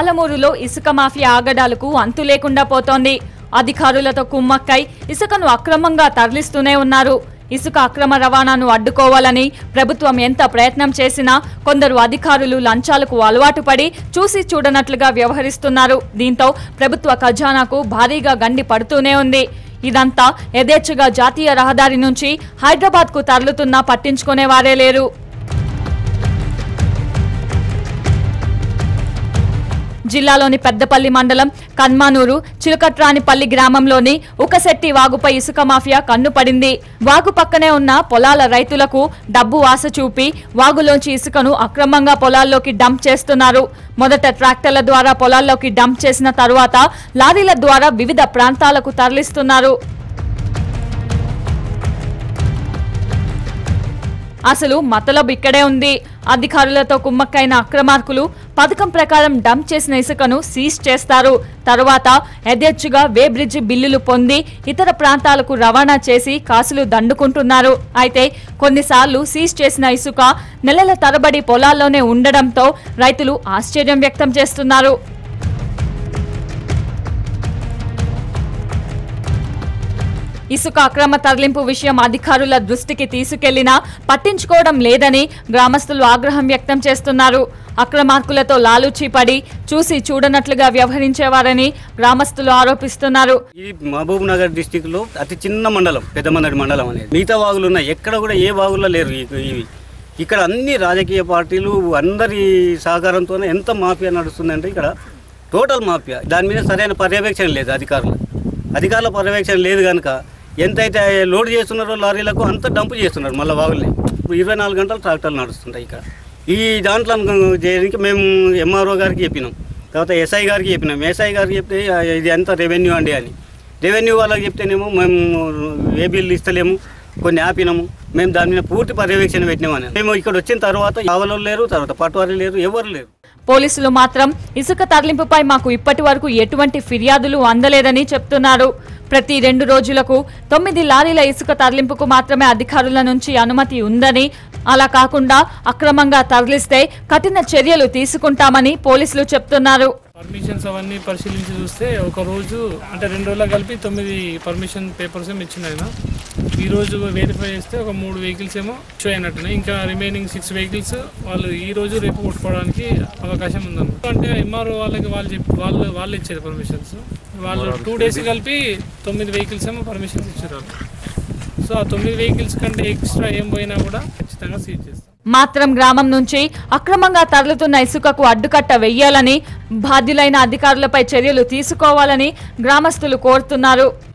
పాలమూరులో ఇసుక మాఫియా ఆగడాలకు అంతు లేకుండా పోతోంది అధికారులతో కుమ్మక్కై ఇసుకను అక్రమంగా తరలిస్తూనే ఉన్నారు ఇసుక అక్రమ రవాణాను అడ్డుకోవాలని ప్రభుత్వం ఎంత ప్రయత్నం చేసినా కొందరు అధికారులు లంచాలకు అలవాటు పడి చూసి చూడనట్లుగా వ్యవహరిస్తున్నారు దీంతో ప్రభుత్వ ఖజానాకు భారీగా గండి పడుతూనే ఉంది ఇదంతా యథేచ్ఛగా జాతీయ రహదారి నుంచి హైదరాబాద్కు తరలుతున్నా పట్టించుకునే వారే లేరు జిల్లాలోని పెద్దపల్లి మండలం కన్మానూరు చిలుకట్రానిపల్లి గ్రామంలోని ఉకశెట్టి వాగుపై ఇసుక మాఫియా కన్నుపడింది వాగు పక్కనే ఉన్న పొలాల రైతులకు డబ్బు ఆశ చూపి వాగులోంచి ఇసుకను అక్రమంగా పొలాల్లోకి డంప్ చేస్తున్నారు మొదట ట్రాక్టర్ల ద్వారా పొలాల్లోకి డంప్ చేసిన తరువాత లారీల ద్వారా వివిధ ప్రాంతాలకు తరలిస్తున్నారు అసలు మతలబ్ ఇక్కడే ఉంది అధికారులతో కుమ్మక్కైన అక్రమార్కులు పథకం ప్రకారం డంప్ చేసిన ఇసుకను సీజ్ చేస్తారు తరువాత యథేచ్ఛగా వే బ్రిడ్జ్ బిల్లులు పొంది ఇతర ప్రాంతాలకు రవాణా చేసి కాసులు దండుకుంటున్నారు అయితే కొన్నిసార్లు సీజ్ చేసిన ఇసుక నెలల తరబడి పొలాల్లోనే ఉండడంతో రైతులు ఆశ్చర్యం వ్యక్తం చేస్తున్నారు ఇసుక అక్రమ తరలింపు విషయం అధికారుల దృష్టికి తీసుకెళ్లినా పట్టించుకోవడం లేదని గ్రామస్తులు ఆగ్రహం వ్యక్తం చేస్తున్నారు అక్రమార్కులతో లాలూచీ పడి చూసి చూడనట్లుగా వ్యవహరించేవారని గ్రామస్తులు ఆరోపిస్తున్నారు ఇది మహబూబ్ నగర్ డిస్టిక్ లో అతి చిన్న మండలం పెద్దమందడి మండలం అనేది మిగతా వాగులు ఉన్నాయి ఎక్కడ కూడా ఏ వాగుల్లో లేరు ఈ- ఇవి ఇక్కడ అన్ని రాజకీయ పార్టీలు అందరి సహకారంతో ఎంత మాఫియా నడుస్తుందంటే ఇక్కడ టోటల్ మాఫియా దాని మీద సరైన పర్యవేక్షణ లేదు అధికారులు అధికారుల పర్యవేక్షణ లేదు కనుక ఎంతైతే లోడ్ చేస్తున్నారో లారీలకు అంత డంపు చేస్తున్నారు మళ్ళీ వాగుల్ని ఇప్పుడు ఇరవై నాలుగు గంటలు ట్రాక్టర్లు నడుస్తుంటాయి ఇక్కడ ఈ దాంట్లో చేయడానికి మేము ఎంఆర్ఓ గారికి చెప్పినాం తర్వాత ఎస్ఐ గారికి చెప్పినాం ఎస్ఐ గారికి చెప్తే "ఆ, ఇది అంతా రెవెన్యూ అండి అని రెవెన్యూ వాళ్ళకి చెప్తేనేమో మేము ఏ బిల్లు ఇస్తలేము కొన్ని ఆపినాము మేము దాని మీద పూర్తి పర్యవేక్షణ పెట్టినామని మేము ఇక్కడ వచ్చిన తర్వాత ఆవలు లేరు తర్వాత పట్టువారు లేరు ఎవరు లేరు పోలీసులు మాత్రం ఇసుక తరలింపుపై మాకు ఇప్పటి వరకు ఎటువంటి ఫిర్యాదులు అందలేదని చెప్తున్నారు ప్రతి రెండు రోజులకు తొమ్మిది లారీల ఇసుక తరలింపుకు మాత్రమే అధికారుల నుంచి అనుమతి ఉందని అలా కాకుండా అక్రమంగా తరలిస్తే కఠిన చర్యలు తీసుకుంటామని పోలీసులు చెప్తున్నారు పర్మిషన్స్ అవన్నీ పరిశీలించి చూస్తే ఒక రోజు అంటే రెండు రోజులు కలిపి తొమ్మిది పర్మిషన్ పేపర్స్ ఏమో ఇచ్చిన ఆయన ఈ రోజు వెరిఫై చేస్తే ఒక మూడు వెహికల్స్ ఏమో ఇష్యూ అయినట్టున్నాయి ఇంకా రిమైనింగ్ సిక్స్ వెహికల్స్ వాళ్ళు ఈ రోజు రేపు కొట్టుకోవడానికి అవకాశం ఉందన్నమాట అంటే ఎంఆర్ఓ వాళ్ళకి వాళ్ళు చెప్పి వాళ్ళు వాళ్ళు ఇచ్చారు పర్మిషన్స్ వాళ్ళు టూ డేస్ కలిపి తొమ్మిది వెహికల్స్ ఏమో పర్మిషన్స్ ఇచ్చారు వాళ్ళు సో ఆ తొమ్మిది వెహికల్స్ కంటే ఎక్స్ట్రా ఏం పోయినా కూడా ఖచ్చితంగా సీజ్ చేస్తాం మాత్రం గ్రామం నుంచి అక్రమంగా తరలుతున్న ఇసుకకు అడ్డుకట్ట వెయ్యాలని బాధ్యులైన అధికారులపై చర్యలు తీసుకోవాలని గ్రామస్తులు కోరుతున్నారు